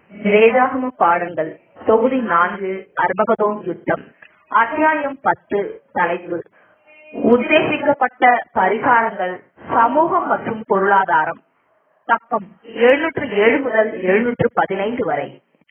வேதாகம பாடங்கள் தொகுதி நான்கு அர்பகதோன் யுத்தம் அத்தியாயம் பத்து தலைப்பு உத்தேசிக்கப்பட்ட பரிகாரங்கள் சமூகம் மற்றும் பொருளாதாரம் பக்கம் எழுநூற்று ஏழு முதல் எழுநூற்று பதினைந்து வரை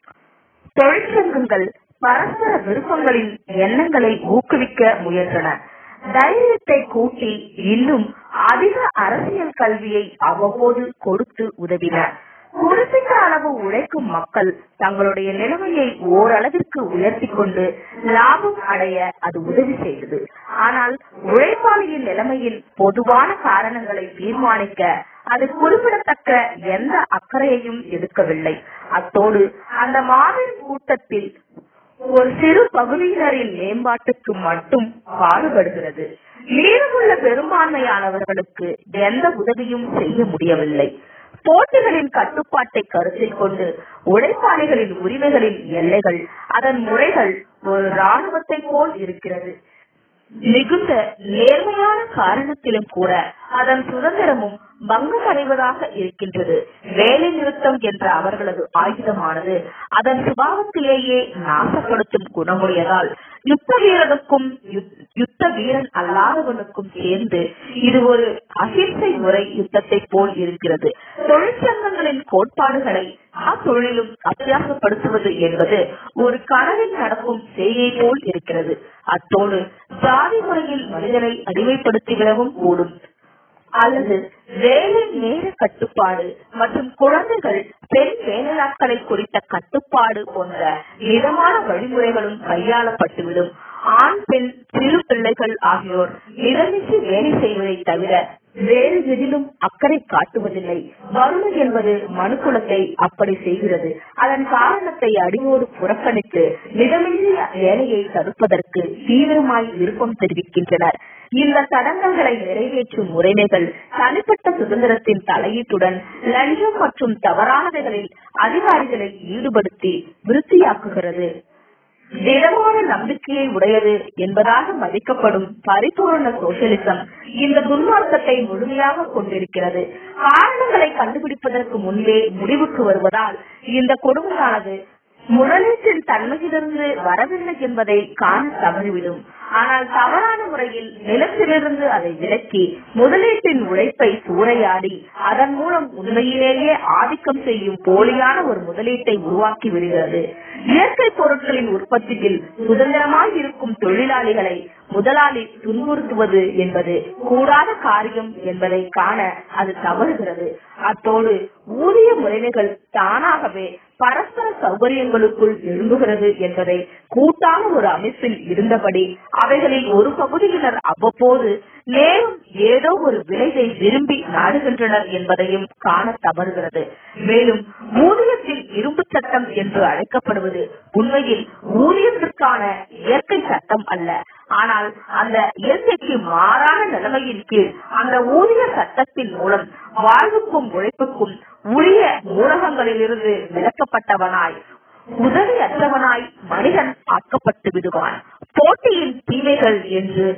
தொழிற்சங்கங்கள் பரஸ்பர விருப்பங்களின் எண்ணங்களை ஊக்குவிக்க முயன்றன தைரியத்தை கூட்டி இன்னும் அதிக அரசியல் கல்வியை அவ்வப்போது கொடுத்து உதவின குறிப்பிட்ட அளவு உழைக்கும் மக்கள் தங்களுடைய நிலைமையை ஓரளவிற்கு உயர்த்தி கொண்டு லாபம் அடைய அது உதவி செய்தது ஆனால் உழைப்பாளியின் நிலைமையின் பொதுவான காரணங்களை தீர்மானிக்க அது குறிப்பிடத்தக்க எந்த அக்கறையையும் எடுக்கவில்லை அத்தோடு அந்த மாபெரும் கூட்டத்தில் ஒரு சிறு பகுதியினரின் மேம்பாட்டுக்கு மட்டும் பாடுபடுகிறது மீதமுள்ள பெரும்பான்மையானவர்களுக்கு எந்த உதவியும் செய்ய முடியவில்லை போட்டிகளின் கட்டுப்பாட்டை கருத்தில் கொண்டு உழைப்பாளிகளின் உரிமைகளின் எல்லைகள் அதன் முறைகள் ஒரு ராணுவத்தை போல் இருக்கிறது மிகுந்த நேர்மையான காரணத்திலும் கூட அதன் சுதந்திரமும் பங்கம் அடைவதாக இருக்கின்றது வேலை நிறுத்தம் என்ற அவர்களது ஆயுதமானது அதன் சுபாவத்திலேயே நாசப்படுத்தும் குணமுடையதால் யுத்த வீரனுக்கும் யுத்த வீரன் அல்லாதவனுக்கும் சேர்ந்து இது ஒரு அகிம்சை முறை யுத்தத்தை போல் இருக்கிறது தொழிற்சங்கங்களின் கோட்பாடுகளை அத்தொழிலும் அத்தியாசப்படுத்துவது என்பது ஒரு கனவில் நடக்கும் செய்கை போல் இருக்கிறது அத்தோடு ஜாதி முறையில் மனிதனை அடிமைப்படுத்திவிடவும் கூடும் அல்லது வேலை நேர கட்டுப்பாடு மற்றும் குழந்தைகள் பெண் வேலையாட்களை குறித்த கட்டுப்பாடு போன்ற மிதமான வழிமுறைகளும் கையாளப்பட்டுவிடும் ஆண் பெண் சிறு பிள்ளைகள் ஆகியோர் நிரம்பிச்சு வேலை செய்வதை தவிர வேறு எதிலும் அக்கறை காட்டுவதில்லை வறுமை என்பது மனுக்குலத்தை அப்படி செய்கிறது அதன் காரணத்தை அடியோடு புறக்கணித்து மிதமின்றிய வேலையை தடுப்பதற்கு தீவிரமாய் விருப்பம் தெரிவிக்கின்றனர் இந்த சடங்குகளை நிறைவேற்றும் முறைமைகள் தனிப்பட்ட சுதந்திரத்தின் தலையீட்டுடன் லஞ்சம் மற்றும் தவறானவைகளில் அதிகாரிகளை ஈடுபடுத்தி விருத்தியாக்குகிறது திடமான நம்பிக்கையை உடையது என்பதாக மதிக்கப்படும் பரிபூர்ண சோசியலிசம் இந்த துன்மார்க்கத்தை முழுமையாக கொண்டிருக்கிறது காரணங்களை கண்டுபிடிப்பதற்கு முன்பே முடிவுக்கு வருவதால் இந்த கொடுமையானது முதலீட்டின் தன்மையிலிருந்து வரவில்லை என்பதை காண தவறிவிடும் ஆனால் தவறான முறையில் நிலத்திலிருந்து அதை விலக்கி முதலீட்டின் உழைப்பை சூறையாடி அதன் மூலம் உண்மையிலேயே ஆதிக்கம் செய்யும் போலியான ஒரு முதலீட்டை உருவாக்கி விடுகிறது இயற்கை பொருட்களின் உற்பத்தியில் சுதந்திரமாய் இருக்கும் தொழிலாளிகளை முதலாளி துன்புறுத்துவது என்பது கூடாத காரியம் என்பதை காண அது தவறுகிறது அத்தோடு ஊதிய முறைமைகள் தானாகவே பரஸ்பர சௌகரியங்களுக்குள் எழும்புகிறது என்பதை கூட்டான ஒரு அமைப்பில் இருந்தபடி அவைகளில் ஒரு பகுதியினர் அவ்வப்போது நேரும் ஏதோ ஒரு விளைவை விரும்பி நாடுகின்றனர் என்பதையும் காண தவறுகிறது மேலும் ஊதியத்தில் இரும்பு சட்டம் என்று அழைக்கப்படுவது உண்மையில் ஊதியத்திற்கான இயற்கை சட்டம் அல்ல ஆனால் அந்த இயற்கைக்கு மாறான நிலைமையின் கீழ் அந்த ஊதிய சட்டத்தின் மூலம் வாழ்வுக்கும் உழைப்புக்கும் உரிய ஊடகங்களிலிருந்து விலக்கப்பட்டவனாய் உதவியற்றவனாய் மனிதன் ஆக்கப்பட்டு விடுவான் போட்டியின் தீமைகள் என்று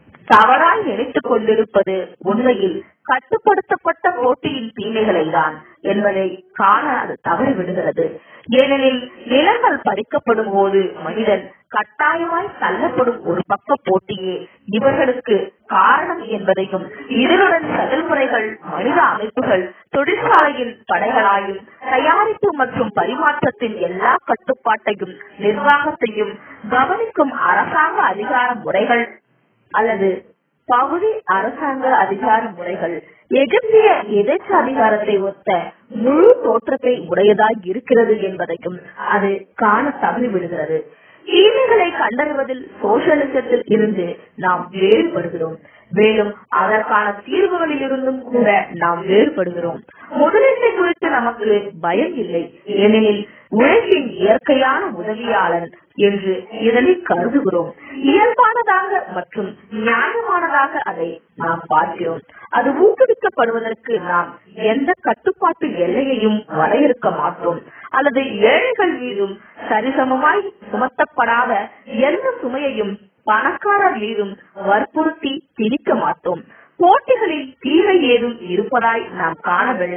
தவறாய் நினைத்துக் கொண்டிருப்பது உண்மையில் கட்டுப்படுத்தப்பட்ட போட்டியின் தீமைகளை தான் என்பதை காண அது தவறி விடுகிறது ஏனெனில் நிலங்கள் பறிக்கப்படும் போது மனிதன் கட்டாயமாய் தள்ளப்படும் ஒரு பக்க போட்டியே இவர்களுக்கு காரணம் என்பதையும் இதனுடன் செயல்முறைகள் மனித அமைப்புகள் தொழிற்சாலையின் படைகளாயும் தயாரிப்பு மற்றும் பரிமாற்றத்தின் எல்லா கட்டுப்பாட்டையும் நிர்வாகத்தையும் கவனிக்கும் அரசாங்க அதிகார முறைகள் அல்லது பகுதி அரசாங்க அதிகார முறைகள் எகிப்திய எதிர்த்து அதிகாரத்தை ஒத்த முழு தோற்றத்தை உடையதாய் இருக்கிறது என்பதையும் அது காண தவறிவிடுகிறது தீமைகளை கண்டறிவதில் சோசியலிசத்தில் இருந்து நாம் வேறுபடுகிறோம் மேலும் அதற்கான தீர்வுகளில் இருந்தும் கூட நாம் வேறுபடுகிறோம் முதலீட்டை குறித்து நமக்கு பயம் இல்லை ஏனெனில் உழைப்பின் இயற்கையான உதவியாளன் என்று இதனை கருதுகிறோம் இயல்பானதாக மற்றும் நியாயமானதாக அதை நாம் பார்க்கிறோம் அது ஊக்குவிக்கப்படுவதற்கு நாம் எந்த கட்டுப்பாட்டு எல்லையையும் வரையறுக்க மாட்டோம் அல்லது ஏழைகள் மீதும் சரிசமமாய் சுமத்தப்படாத எந்த சுமையையும் பணக்காரர் மீதும் வற்புறுத்தி திணிக்க மாட்டோம் போட்டிகளில் தீமை ஏதும் இருப்பதாய் நாம் காணவில்லை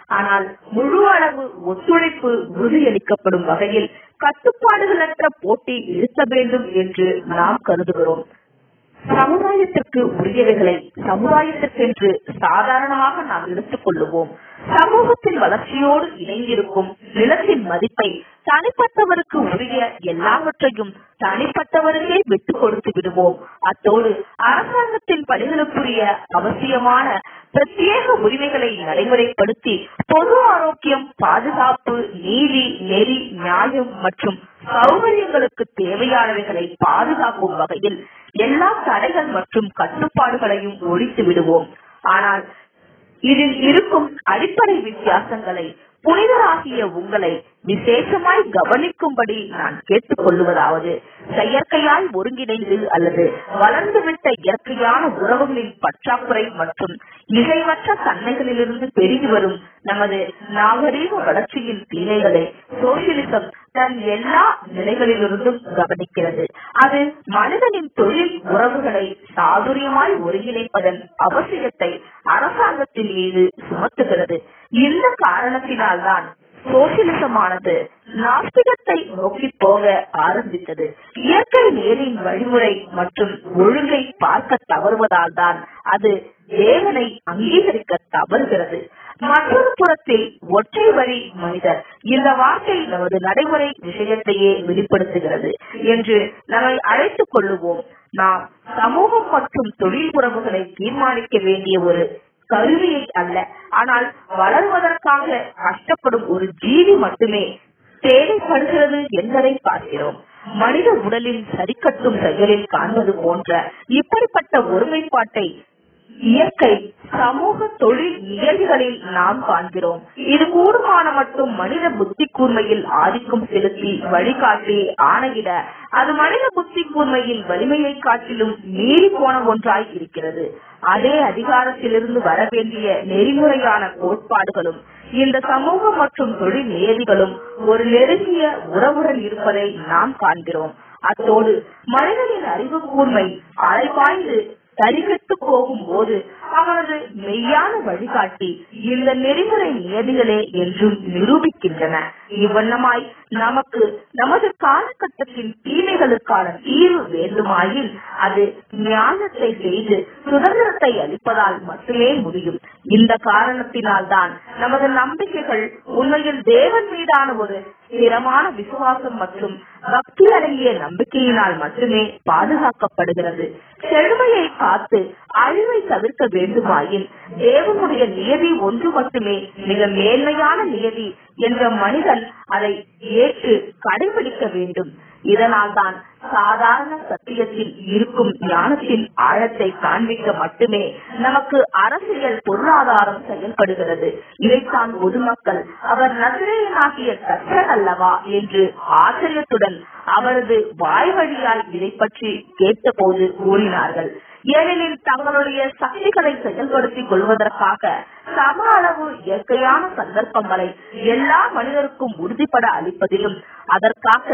ஆனால் முழு அளவு ஒத்துழைப்பு உறுதியளிக்கப்படும் வகையில் கட்டுப்பாடுகளற்ற போட்டி இருக்க வேண்டும் என்று நாம் கருதுகிறோம் சமுதாயத்திற்கு உரியவைகளை சமுதாயத்திற்கென்று சாதாரணமாக நாம் எடுத்துக் கொள்ளுவோம் சமூகத்தின் வளர்ச்சியோடு இணைந்திருக்கும் நிலத்தின் மதிப்பை தனிப்பட்டவருக்கு உரிய எல்லாவற்றையும் தனிப்பட்டவருக்கே விட்டுக் கொடுத்து விடுவோம் அத்தோடு அரசாங்கத்தின் பணிகளுக்குரிய அவசியமான பிரத்யேக உரிமைகளை நடைமுறைப்படுத்தி பொது ஆரோக்கியம் பாதுகாப்பு நீதி நெறி நியாயம் மற்றும் சௌகரியங்களுக்கு தேவையானவைகளை பாதுகாக்கும் வகையில் எல்லா தடைகள் மற்றும் கட்டுப்பாடுகளையும் ஒழித்து விடுவோம் ஆனால் இதில் இருக்கும் அடிப்படை வித்தியாசங்களை புனிதராகிய உங்களை விசேஷமாய் கவனிக்கும்படி நான் கேட்டுக் கொள்ளுவதாவது செயற்கையாய் ஒருங்கிணைந்து அல்லது வளர்ந்துவிட்ட இயற்கையான உறவுகளின் பற்றாக்குறை மற்றும் இசைவற்ற தன்மைகளிலிருந்து பெருகி வரும் நமது நாகரீக வளர்ச்சியின் தீமைகளை சோசியலிசம் தன் எல்லா நிலைகளிலிருந்தும் கவனிக்கிறது அது மனிதனின் தொழில் உறவுகளை சாதுரியமாய் ஒருங்கிணைப்பதன் அவசியத்தை அரசாங்கத்தின் மீது சுமத்துகிறது இந்த காரணத்தினால்தான் சோசியலிசமானது நாஸ்திகத்தை நோக்கி போக ஆரம்பித்தது இயற்கை நேரின் வழிமுறை மற்றும் ஒழுங்கை பார்க்க தவறுவதால் தான் அது தேவனை அங்கீகரிக்க தவறுகிறது மற்றொரு புறத்தில் ஒற்றை வரி மனிதர் இந்த வார்த்தை நமது நடைமுறை விஷயத்தையே வெளிப்படுத்துகிறது என்று நம்மை அழைத்துக் கொள்ளுவோம் நாம் சமூகம் மற்றும் தொழில் உறவுகளை தீர்மானிக்க வேண்டிய ஒரு கருவியை அல்ல ஆனால் வளர்வதற்காக கஷ்டப்படும் ஒரு ஜீவி மட்டுமே தேவைப்படுகிறது என்பதை பார்க்கிறோம் மனித உடலில் சரிக்கட்டும் செயலில் காண்பது போன்ற இப்படிப்பட்ட ஒருமைப்பாட்டை இயற்கை சமூக தொழில் நிகழ்வுகளில் நாம் காண்கிறோம் இது கூடுமான மட்டும் மனித புத்தி கூர்மையில் ஆதிக்கம் செலுத்தி வழிகாட்டி ஆணையிட அது மனித புத்தி கூர்மையின் வலிமையை காட்டிலும் மீறி போன ஒன்றாய் இருக்கிறது அதே அதிகாரத்திலிருந்து வர வேண்டிய நெறிமுறையான கோட்பாடுகளும் இந்த சமூக மற்றும் தொழில் நியதிகளும் ஒரு நெருங்கிய உறவுடன் இருப்பதை நாம் காண்கிறோம் அத்தோடு மனிதனின் அறிவு கூர்மை அலைபாய்ந்து சரிகட்டு போகும் போது அவனது மெய்யான வழிகாட்டி இந்த நெறிமுறை நியதிகளே என்றும் நிரூபிக்கின்றன இவ்வண்ணமாய் நமக்கு நமது காலகட்டத்தின் தீமைகளுக்கான தீர்வு வேண்டுமாயின் அது ஞானத்தை செய்து சுதந்திரத்தை அளிப்பதால் மட்டுமே முடியும் இந்த காரணத்தினால் தான் நமது நம்பிக்கைகள் உண்மையில் தேவன் மீதான ஒரு ஸ்திரமான விசுவாசம் மற்றும் பக்தி அடங்கிய நம்பிக்கையினால் மட்டுமே பாதுகாக்கப்படுகிறது செழுமையை காத்து அழிவை தவிர்க்க வேண்டுமாயின் தேவனுடைய நியதி ஒன்று மட்டுமே மிக மேன்மையான நியதி என்ற மனிதன் அதை ஏற்று கடைபிடிக்க வேண்டும் இதனால் தான் சாதாரண சத்தியத்தில் இருக்கும் ஞானத்தின் ஆழத்தை காண்பிக்க மட்டுமே நமக்கு அரசியல் பொருளாதாரம் செயல்படுகிறது இதைத்தான் பொதுமக்கள் அவர் நசிரேயனாகிய கற்றன் அல்லவா என்று ஆச்சரியத்துடன் அவரது வாய் வழியால் இதை பற்றி கேட்டபோது கூறினார்கள் ஏனெனில் தங்களுடைய சக்திகளை செயல்படுத்திக் கொள்வதற்காக சம அளவு இயற்கையான சந்தர்ப்பங்களை எல்லா மனிதருக்கும் உறுதிப்பட அளிப்பதிலும் அதற்காக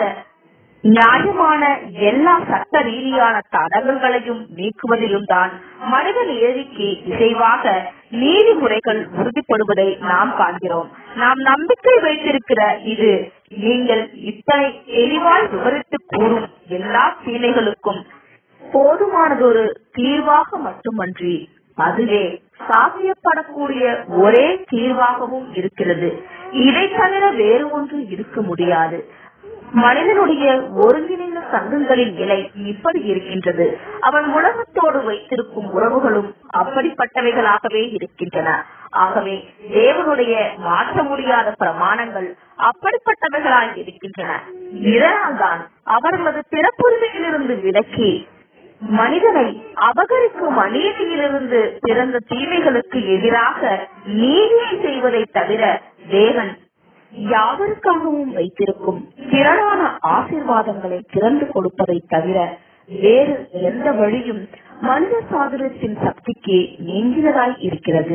நியாயமான எல்லா சட்ட ரீதியான தடங்கல்களையும் நீக்குவதிலும் தான் மனித நியதிக்கு இசைவாக நீதிமுறைகள் உறுதிப்படுவதை நாம் காண்கிறோம் நாம் நம்பிக்கை வைத்திருக்கிற இது நீங்கள் இத்தனை தெளிவாய் விவரித்து கூறும் எல்லா தீமைகளுக்கும் போதுமானதொரு தீர்வாக மட்டுமன்றி அதுவே சாத்தியப்படக்கூடிய ஒரே தீர்வாகவும் இருக்கிறது இதை தவிர வேறு ஒன்று இருக்க முடியாது மனிதனுடைய ஒருங்கிணைந்த சங்கங்களின் நிலை இப்படி இருக்கின்றது அவன் உலகத்தோடு வைத்திருக்கும் உறவுகளும் அப்படிப்பட்டவைகளாகவே இருக்கின்றன ஆகவே தேவனுடைய மாற்ற முடியாத பிரமாணங்கள் அப்படிப்பட்டவைகளாய் இருக்கின்றன இதனால்தான் அவர்களது பிறப்புரிமையிலிருந்து விலக்கி மனிதனை அபகரிக்கும் அநீதியிலிருந்து பிறந்த தீமைகளுக்கு எதிராக நீதியை செய்வதை தவிர தேவன் யாவருக்காகவும் வைத்திருக்கும் திரளான ஆசீர்வாதங்களை திறந்து கொடுப்பதை தவிர வேறு எந்த வழியும் மனித சாதனத்தின் சக்திக்கு நீங்கினதாய் இருக்கிறது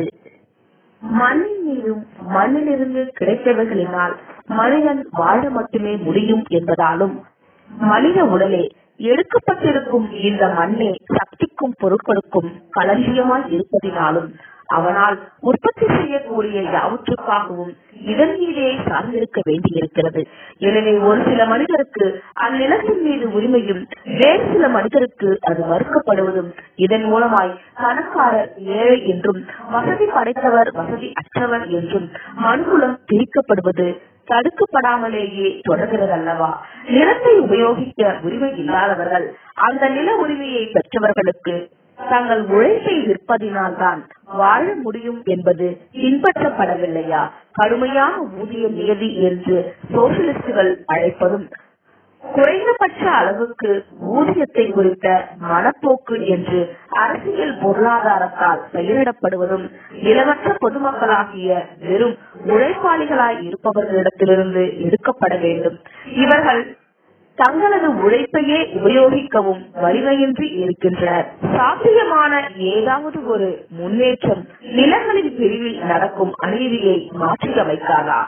மண்ணின் மீதும் மண்ணிலிருந்து கிடைத்தவைகளினால் மனிதன் வாழ மட்டுமே முடியும் என்பதாலும் மனித உடலே எடுக்கப்பட்டிருக்கும் இந்த மண்ணே சக்திக்கும் பொருட்களுக்கும் களஞ்சியமாய் இருப்பதினாலும் அவனால் உற்பத்தி செய்யக்கூடிய யாவற்றுக்காகவும் இதன் மீதே சார்ந்திருக்க வேண்டியிருக்கிறது எனவே ஒரு சில மனிதருக்கு அந்நிலத்தின் மீது உரிமையும் வேறு சில மனிதருக்கு அது மறுக்கப்படுவதும் இதன் மூலமாய் பணக்காரர் ஏழை என்றும் வசதி படைத்தவர் வசதி அற்றவர் என்றும் மனுகுலம் பிரிக்கப்படுவது தடுக்கப்படாமலேயே தொடர்கிறது அல்லவா நிலத்தை உபயோகிக்க உரிமை இல்லாதவர்கள் அந்த நில உரிமையை பெற்றவர்களுக்கு தங்கள் உழைப்பை விற்பதினால்தான் வாழ முடியும் என்பது பின்பற்றப்படவில்லையா கடுமையான ஊதிய நியதி என்று சோசியலிஸ்டுகள் அழைப்பதும் குறைந்தபட்ச அளவுக்கு ஊதியத்தை குறித்த மனப்போக்கு என்று அரசியல் பொருளாதாரத்தால் பெயரிடப்படுவதும் நிலமற்ற பொதுமக்களாகிய வெறும் உழைப்பாளிகளாய் இருப்பவர்களிடத்திலிருந்து எடுக்கப்பட வேண்டும் இவர்கள் தங்களது உழைப்பையே உபயோகிக்கவும் வலிமையின்றி இருக்கின்றனர் சாத்தியமான ஏதாவது ஒரு முன்னேற்றம் நிலங்களின் பிரிவில் நடக்கும் அநீதியை மாற்றியமைக்காதா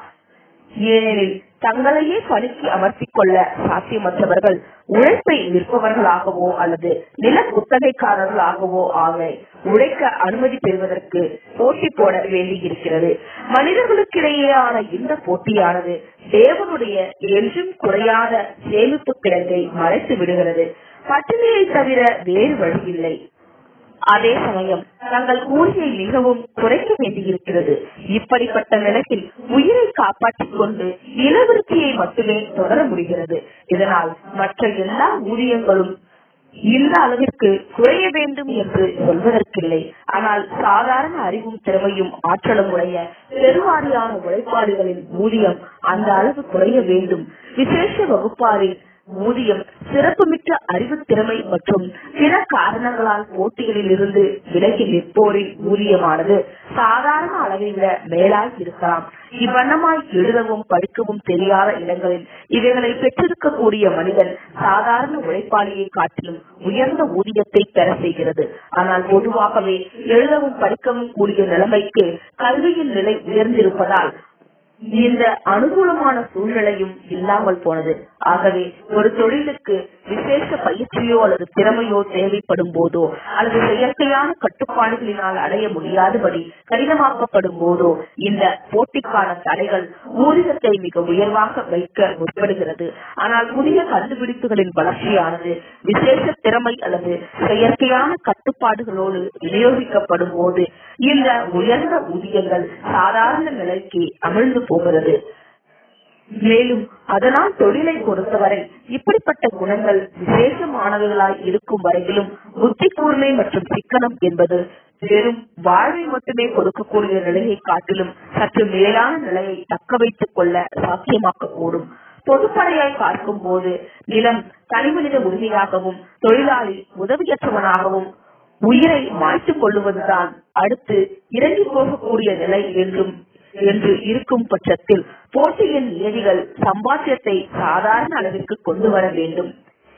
ஏனெனில் தங்களையே பணிக்கு அமர்த்திக் கொள்ள சாத்தியமற்றவர்கள் உழைப்பை விற்பவர்களாகவோ அல்லது நில குத்தகைக்காரர்களாகவோ ஆக உழைக்க அனுமதி பெறுவதற்கு போட்டி போட வேண்டியிருக்கிறது மனிதர்களுக்கிடையேயான இந்த போட்டியானது தேவனுடைய என்றும் குறையாத சேமிப்பு கிடங்கை மறைத்து விடுகிறது பட்டினியை தவிர வேறு வழியில்லை அதே சமயம் தங்கள் கூலியை மிகவும் குறைக்க வேண்டியிருக்கிறது இப்படிப்பட்ட நிலையில் உயிரை காப்பாற்றிக் கொண்டு இனவிருத்தியை மட்டுமே தொடர முடிகிறது இதனால் மற்ற எல்லா ஊதியங்களும் இந்த அளவிற்கு குறைய வேண்டும் என்று சொல்வதற்கில்லை ஆனால் சாதாரண அறிவும் திறமையும் ஆற்றலும் உடைய பெருவாரியான உழைப்பாளிகளின் ஊதியம் அந்த அளவு குறைய வேண்டும் விசேஷ வகுப்பாரின் ஊதியம் சிறப்புமிக்க அறிவு திறமை மற்றும் பிற காரணங்களால் போட்டிகளில் இருந்து விலகி நிற்போரின் ஊதியமானது சாதாரண அளவை விட மேலாய் இருக்கலாம் இவ்வண்ணமாய் எழுதவும் படிக்கவும் தெரியாத இடங்களில் இவைகளை பெற்றிருக்கக்கூடிய மனிதன் சாதாரண உழைப்பாளியை காட்டிலும் உயர்ந்த ஊதியத்தை பெற செய்கிறது ஆனால் பொதுவாகவே எழுதவும் படிக்கவும் கூடிய நிலைமைக்கு கல்வியின் நிலை உயர்ந்திருப்பதால் இந்த அனுகூலமான சூழ்நிலையும் இல்லாமல் போனது ஆகவே ஒரு தொழிலுக்கு விசேஷ பயிற்சியோ அல்லது திறமையோ தேவைப்படும் போதோ அல்லது செயற்கையான கட்டுப்பாடுகளினால் அடைய முடியாதபடி கடினமாக்கப்படும் போதோ இந்த போட்டிக்கான தடைகள் ஊதியத்தை மிக உயர்வாக வைக்க முற்படுகிறது ஆனால் புதிய கண்டுபிடிப்புகளின் வளர்ச்சியானது விசேஷ திறமை அல்லது செயற்கையான கட்டுப்பாடுகளோடு விநியோகிக்கப்படும் போது இந்த உயர்ந்த ஊதியங்கள் சாதாரண நிலைக்கு அமிழ்ந்து போகிறது மேலும் அதனால் தொழிலை பொறுத்தவரை இப்படிப்பட்ட குணங்கள் விசேஷமானவைகளாய் இருக்கும் வரையிலும் புத்தி கூர்மை மற்றும் சிக்கனம் என்பது வெறும் வாழ்வை மட்டுமே கொடுக்கக்கூடிய நிலையை காட்டிலும் சற்று மேலான நிலையை தக்க வைத்துக் கொள்ள சாத்தியமாக்கக்கூடும் பொதுப்படையாய் பார்க்கும் போது நிலம் தனிமனித உரிமையாகவும் தொழிலாளி உதவியற்றவனாகவும் உயிரை மாய்த்துக் கொள்ளுவதுதான் அடுத்து இறங்கி போகக்கூடிய நிலை என்றும் என்று இருக்கும் பட்சத்தில் போட்டியின் நியதிகள் சம்பாத்தியத்தை சாதாரண அளவிற்கு கொண்டு வர வேண்டும்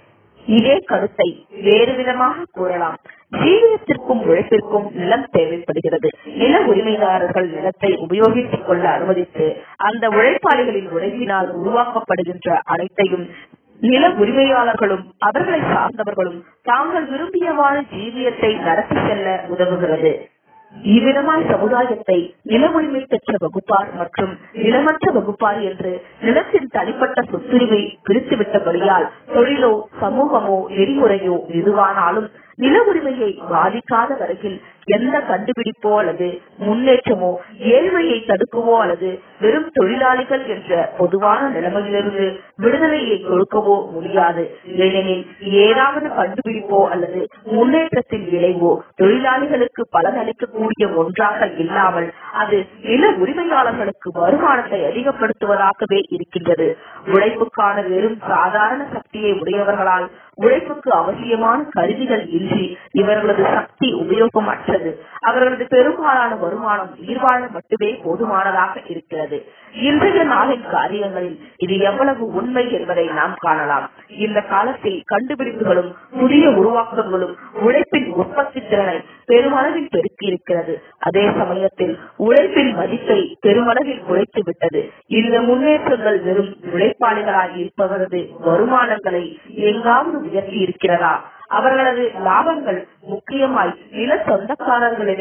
இதே கருத்தை வேறு விதமாக கூறலாம் ஜீவியத்திற்கும் உழைப்பிற்கும் நிலம் தேவைப்படுகிறது நில உரிமைதாரர்கள் நிலத்தை உபயோகித்துக் கொள்ள அனுமதித்து அந்த உழைப்பாளிகளின் உழைப்பினால் உருவாக்கப்படுகின்ற அனைத்தையும் நில உரிமையாளர்களும் அவர்களை சார்ந்தவர்களும் தாங்கள் விரும்பியவாறு ஜீவியத்தை நடத்தி செல்ல உதவுகிறது இவ்விதமாய் சமுதாயத்தை நில உரிமை பெற்ற வகுப்பார் மற்றும் நிலமற்ற வகுப்பார் என்று நிலத்தின் தனிப்பட்ட சொத்துரிமை பிரித்துவிட்டபடியால் தொழிலோ சமூகமோ நெறிமுறையோ எதுவானாலும் நில உரிமையை பாதிக்காத வரையில் எந்த கண்டுபிடிப்போ அல்லது முன்னேற்றமோ ஏழ்மையை தடுக்கவோ அல்லது வெறும் தொழிலாளிகள் என்ற பொதுவான நிலைமையிலிருந்து விடுதலையை கொடுக்கவோ முடியாது ஏனெனில் ஏதாவது கண்டுபிடிப்போ அல்லது முன்னேற்றத்தின் விளைவோ தொழிலாளிகளுக்கு பலன் அளிக்கக்கூடிய ஒன்றாக இல்லாமல் அது நில உரிமையாளர்களுக்கு வருமானத்தை அதிகப்படுத்துவதாகவே இருக்கின்றது உழைப்புக்கான வெறும் சாதாரண சக்தியை உடையவர்களால் உழைப்புக்கு அவசியமான கருவிகள் இன்றி இவர்களது சக்தி உபயோகமற்றது அவர்களது பெரும்பாலான வருமானம் உயிர் வாழ மட்டுமே போதுமானதாக இருக்கிறது இன்றைய நாளின் காரியங்களில் இது எவ்வளவு உண்மை என்பதை நாம் காணலாம் இந்த காலத்தில் கண்டுபிடிப்புகளும் புதிய உருவாக்கங்களும் உழைப்பின் உற்பத்தி திறனை பெருமளவில் பெருக்கி இருக்கிறது அதே சமயத்தில் உழைப்பின் மதிப்பை பெருமளவில் குறைத்து விட்டது இந்த முன்னேற்றங்கள் வெறும் உழைப்பாளிகளாய் இருப்பவரது வருமானங்களை எங்காவது உயர்த்தி இருக்கிறதா அவர்களது லாபங்கள் முக்கியமாய் நில சொந்தக்காரர்களிடையே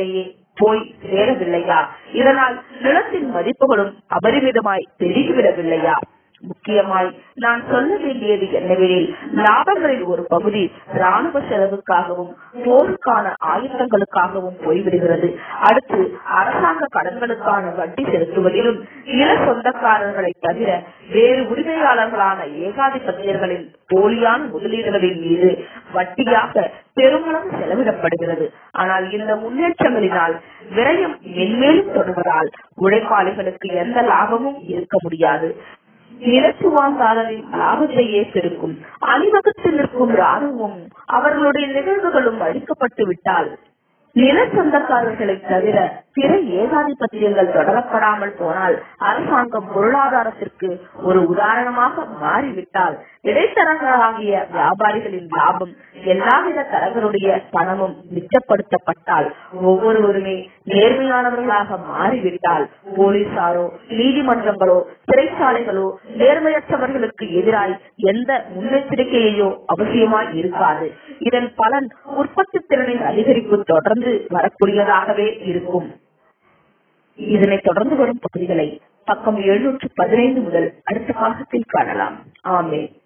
போய் சேரவில்லையா இதனால் நிலத்தின் மதிப்புகளும் அபரிமிதமாய் பெருகிவிடவில்லையா முக்கியமாய் நான் சொல்ல வேண்டியது என்னவெனில் லாபங்களில் ஒரு பகுதி ராணுவ செலவுக்காகவும் போருக்கான ஆயுதங்களுக்காகவும் போய்விடுகிறது அடுத்து அரசாங்க கடன்களுக்கான வட்டி செலுத்துவதிலும் நில சொந்தக்காரர்களை தவிர வேறு உரிமையாளர்களான ஏகாதிபத்தியர்களின் போலியான முதலீடுகளின் மீது வட்டியாக பெருமளவு செலவிடப்படுகிறது ஆனால் இந்த முன்னேற்றங்களினால் விரயம் மென்மேலும் தொடர்வதால் உழைப்பாளிகளுக்கு எந்த லாபமும் இருக்க முடியாது நிலச்சுவாந்தாரரின் லாபத்தையே பெருக்கும் அணிவகுத்து நிற்கும் ராணுவம் அவர்களுடைய நிகழ்வுகளும் அழிக்கப்பட்டு விட்டால் நில சொந்தக்காரர்களை தவிர பிற ஏகாதிபத்தியங்கள் தொடரப்படாமல் போனால் அரசாங்கம் பொருளாதாரத்திற்கு ஒரு உதாரணமாக மாறிவிட்டால் இடைத்தரகராகிய வியாபாரிகளின் லாபம் எல்லாவித தரகருடைய பணமும் மிச்சப்படுத்தப்பட்டால் ஒவ்வொருவருமே நேர்மையானவர்களாக மாறிவிட்டால் போலீசாரோ நீதிமன்றங்களோ சிறைச்சாலைகளோ நேர்மையற்றவர்களுக்கு எதிராய் எந்த முன்னெச்சரிக்கையோ அவசியமாய் இருக்காது இதன் பலன் உற்பத்தி திறனின் அதிகரிப்பு தொடர்ந்து வரக்கூடியதாகவே இருக்கும் இதனை தொடர்ந்து வரும் பகுதிகளை பக்கம் எழுநூற்று பதினைந்து முதல் அடுத்த பாகத்தில் காணலாம் ஆமே